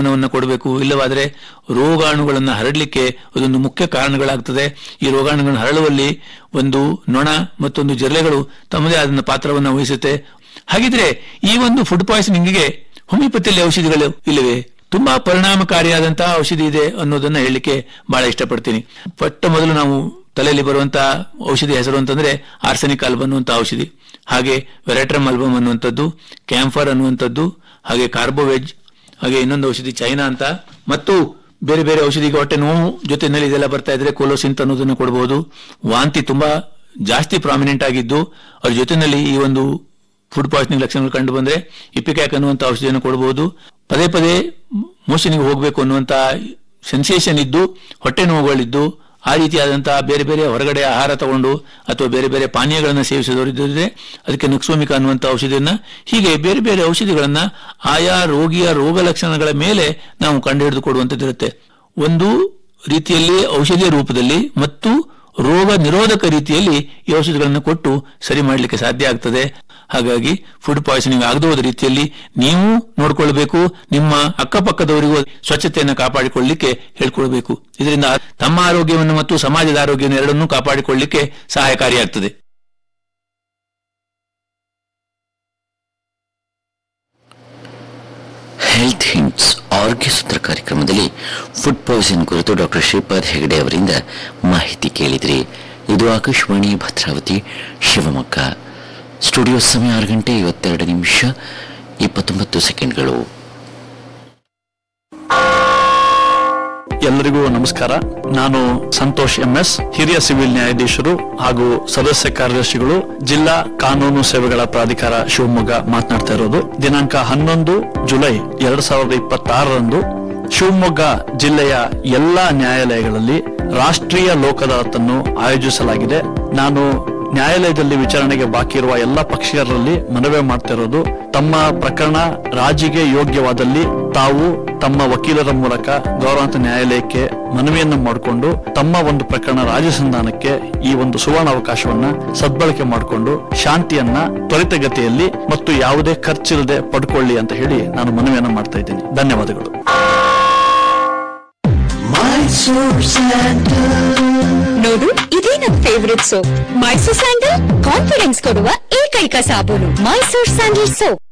ಲೇಪನವನ್ನು ಕೊಡಬೇಕು ಇಲ್ಲವಾದರೆ ರೋಗಾಣುಗಳನ್ನು ಹರಡಲಿಕ್ಕೆ ಅದೊಂದು ಮುಖ್ಯ ಕಾರಣಗಳಾಗ್ತದೆ ಈ ರೋಗಾಣುಗಳನ್ನು ಹರಡುವಲ್ಲಿ ಒಂದು ನೊಣ ಮತ್ತೊಂದು ಜಿರಳೆಗಳು ತಮ್ಮದೇ ಆದ ಪಾತ್ರವನ್ನು ವಹಿಸುತ್ತೆ ಹಾಗಿದ್ರೆ ಈ ಒಂದು ಫುಡ್ ಪಾಯ್ಸನಿಂಗ್ಗೆ ಹೋಮಿಯೋಪತಿಯಲ್ಲಿ ಔಷಧಿಗಳು ಇಲ್ಲವೇ ತುಂಬಾ ಪರಿಣಾಮಕಾರಿಯಾದಂತಹ ಔಷಧಿ ಇದೆ ಅನ್ನೋದನ್ನ ಹೇಳಲಿಕ್ಕೆ ಬಹಳ ಇಷ್ಟಪಡ್ತೀನಿ ಪಟ್ಟ ಮೊದಲು ನಾವು ತಲೆಯಲ್ಲಿ ಬರುವಂತಹ ಔಷಧಿ ಹೆಸರು ಅಂತಂದ್ರೆ ಆರ್ಸೆನಿಕ್ ಆಲ್ಬಮ್ ಅನ್ನುವಂತಹ ಔಷಧಿ ಹಾಗೆ ವೆರೆಟ್ರಮ್ ಆಲ್ಬಮ್ ಅನ್ನುವಂಥದ್ದು ಕ್ಯಾಂಫರ್ ಅನ್ನುವಂಥದ್ದು ಹಾಗೆ ಕಾರ್ಬೋವೆಜ್ ಹಾಗೆ ಇನ್ನೊಂದು ಔಷಧಿ ಚೈನಾ ಅಂತ ಮತ್ತು ಬೇರೆ ಬೇರೆ ಔಷಧಿಗೆ ಹೊಟ್ಟೆ ನೋವು ಜೊತೆನಲ್ಲಿ ಇದೆಲ್ಲ ಬರ್ತಾ ಇದ್ರೆ ಕೋಲೋಸಿಂತ್ ಅನ್ನೋದನ್ನು ಕೊಡಬಹುದು ವಾಂತಿ ತುಂಬಾ ಜಾಸ್ತಿ ಪ್ರಾಮಿನೆಂಟ್ ಆಗಿದ್ದು ಅದ್ರ ಜೊತೆನಲ್ಲಿ ಈ ಒಂದು ಫುಡ್ ಪಾಯ್ಸನಿಂಗ್ ಲಕ್ಷಣಗಳು ಕಂಡು ಬಂದ್ರೆ ಇಪಿಕ್ಯಾಕ್ ಅನ್ನುವಂಥ ಔಷಧಿಯನ್ನು ಕೊಡಬಹುದು ಪದೇ ಪದೇ ಮೋಷನಿಗೆ ಹೋಗಬೇಕು ಅನ್ನುವಂತ ಸೆನ್ಸೇಷನ್ ಇದ್ದು ಹೊಟ್ಟೆ ನೋವುಗಳಿದ್ದು ಆ ರೀತಿಯಾದಂತಹ ಬೇರೆ ಬೇರೆ ಹೊರಗಡೆ ಆಹಾರ ತಗೊಂಡು ಅಥವಾ ಬೇರೆ ಬೇರೆ ಪಾನೀಯಗಳನ್ನು ಸೇವಿಸಿದವರಿದ್ದರೆ ಅದಕ್ಕೆ ನಕ್ಸೋಮಿಕ ಅನ್ನುವಂಥ ಔಷಧಿಯನ್ನ ಹೀಗೆ ಬೇರೆ ಬೇರೆ ಔಷಧಿಗಳನ್ನ ಆಯಾ ರೋಗಿಯ ರೋಗ ಲಕ್ಷಣಗಳ ಮೇಲೆ ನಾವು ಕಂಡುಹಿಡಿದು ಕೊಡುವಂಥದ್ದಿರುತ್ತೆ ಒಂದು ರೀತಿಯಲ್ಲಿ ಔಷಧಿಯ ರೂಪದಲ್ಲಿ ಮತ್ತು ರೋಗ ನಿರೋಧಕ ರೀತಿಯಲ್ಲಿ ಈ ಔಷಧಿಗಳನ್ನು ಕೊಟ್ಟು ಸರಿ ಮಾಡಲಿಕ್ಕೆ ಸಾಧ್ಯ ಆಗ್ತದೆ ಹಾಗಾಗಿ ಫುಡ್ ಪಾಯ್ಸನಿಂಗ್ ಆಗದ ಹೋದ ರೀತಿಯಲ್ಲಿ ನೀವು ನೋಡ್ಕೊಳ್ಬೇಕು ನಿಮ್ಮ ಅಕ್ಕಪಕ್ಕದವರಿಗೂ ಸ್ವಚ್ಛತೆಯನ್ನು ಕಾಪಾಡಿಕೊಳ್ಳಲಿಕ್ಕೆ ಹೇಳ್ಕೊಳ್ಬೇಕು ಇದರಿಂದ ತಮ್ಮ ಆರೋಗ್ಯವನ್ನು ಮತ್ತು ಸಮಾಜದ ಆರೋಗ್ಯವನ್ನು ಎರಡನ್ನೂ ಕಾಪಾಡಿಕೊಳ್ಳಲಿಕ್ಕೆ ಸಹಾಯಕಾರಿಯಾಗ್ತದೆ ಹೆಲ್ತ್ ಹಿಂಟ್ಸ್ ಆರೋಗ್ಯ ಸೂತ್ರ ಕಾರ್ಯಕ್ರಮದಲ್ಲಿ ಫುಡ್ ಪಾಯ್ಸನ್ ಕುರಿತು ಡಾಕ್ಟರ್ ಶ್ರೀಪಾದ್ ಹೆಗಡೆ ಅವರಿಂದ ಮಾಹಿತಿ ಕೇಳಿದ್ರಿ ಇದು ಆಕಾಶವಾಣಿ ಭದ್ರಾವತಿ ಶಿವಮೊಗ್ಗ ಸ್ಟುಡಿಯೋ ಸಮಯ ಆರು ಗಂಟೆ ಐವತ್ತೆರಡು ನಿಮಿಷ ಇಪ್ಪತ್ತೊಂಬತ್ತು ಸೆಕೆಂಡ್ಗಳು ಎಲ್ಲರಿಗೂ ನಮಸ್ಕಾರ ನಾನು ಸಂತೋಷ್ ಎಂಎಸ್ ಹಿರಿಯ ಸಿವಿಲ್ ನ್ಯಾಯಾಧೀಶರು ಹಾಗೂ ಸದಸ್ಯ ಕಾರ್ಯದರ್ಶಿಗಳು ಜಿಲ್ಲಾ ಕಾನೂನು ಸೇವೆಗಳ ಪ್ರಾಧಿಕಾರ ಶಿವಮೊಗ್ಗ ಮಾತನಾಡ್ತಾ ಇರೋದು ದಿನಾಂಕ ಹನ್ನೊಂದು ಜುಲೈ ಎರಡ್ ಸಾವಿರದ ಇಪ್ಪತ್ತಾರರಂದು ಶಿವಮೊಗ್ಗ ಜಿಲ್ಲೆಯ ಎಲ್ಲಾ ನ್ಯಾಯಾಲಯಗಳಲ್ಲಿ ರಾಷ್ಟ್ರೀಯ ಲೋಕ ಅದಾಲತನ್ನು ಆಯೋಜಿಸಲಾಗಿದೆ ನಾನು ನ್ಯಾಯಾಲಯದಲ್ಲಿ ವಿಚಾರಣೆಗೆ ಬಾಕಿ ಇರುವ ಎಲ್ಲ ಪಕ್ಷೀಯರಲ್ಲಿ ಮನವಿ ಮಾಡ್ತಿರೋದು ತಮ್ಮ ಪ್ರಕರಣ ರಾಜಿಗೆ ಯೋಗ್ಯವಾದಲ್ಲಿ ತಾವು ತಮ್ಮ ವಕೀಲರ ಮೂಲಕ ಗೌರವಾಂತ ನ್ಯಾಯಾಲಯಕ್ಕೆ ಮನವಿಯನ್ನು ಮಾಡಿಕೊಂಡು ತಮ್ಮ ಒಂದು ಪ್ರಕರಣ ರಾಜಿ ಸಂಧಾನಕ್ಕೆ ಈ ಒಂದು ಸುವರ್ಣ ಅವಕಾಶವನ್ನ ಸದ್ಬಳಕೆ ಮಾಡಿಕೊಂಡು ಶಾಂತಿಯನ್ನ ತ್ವರಿತಗತಿಯಲ್ಲಿ ಮತ್ತು ಯಾವುದೇ ಖರ್ಚಿಲ್ಲದೆ ಪಡ್ಕೊಳ್ಳಿ ಅಂತ ಹೇಳಿ ನಾನು ಮನವಿಯನ್ನ ಮಾಡ್ತಾ ಇದ್ದೀನಿ ಧನ್ಯವಾದಗಳು ನೋಡು ಇದೇ ನನ್ favourite soap Mysore sandal confidence ಕೊಡುವ ಏಕೈಕ ಸಾಬೂನು ಮೈಸೂರ್ ಸ್ಯಾಂಡಲ್ ಸೋಪ್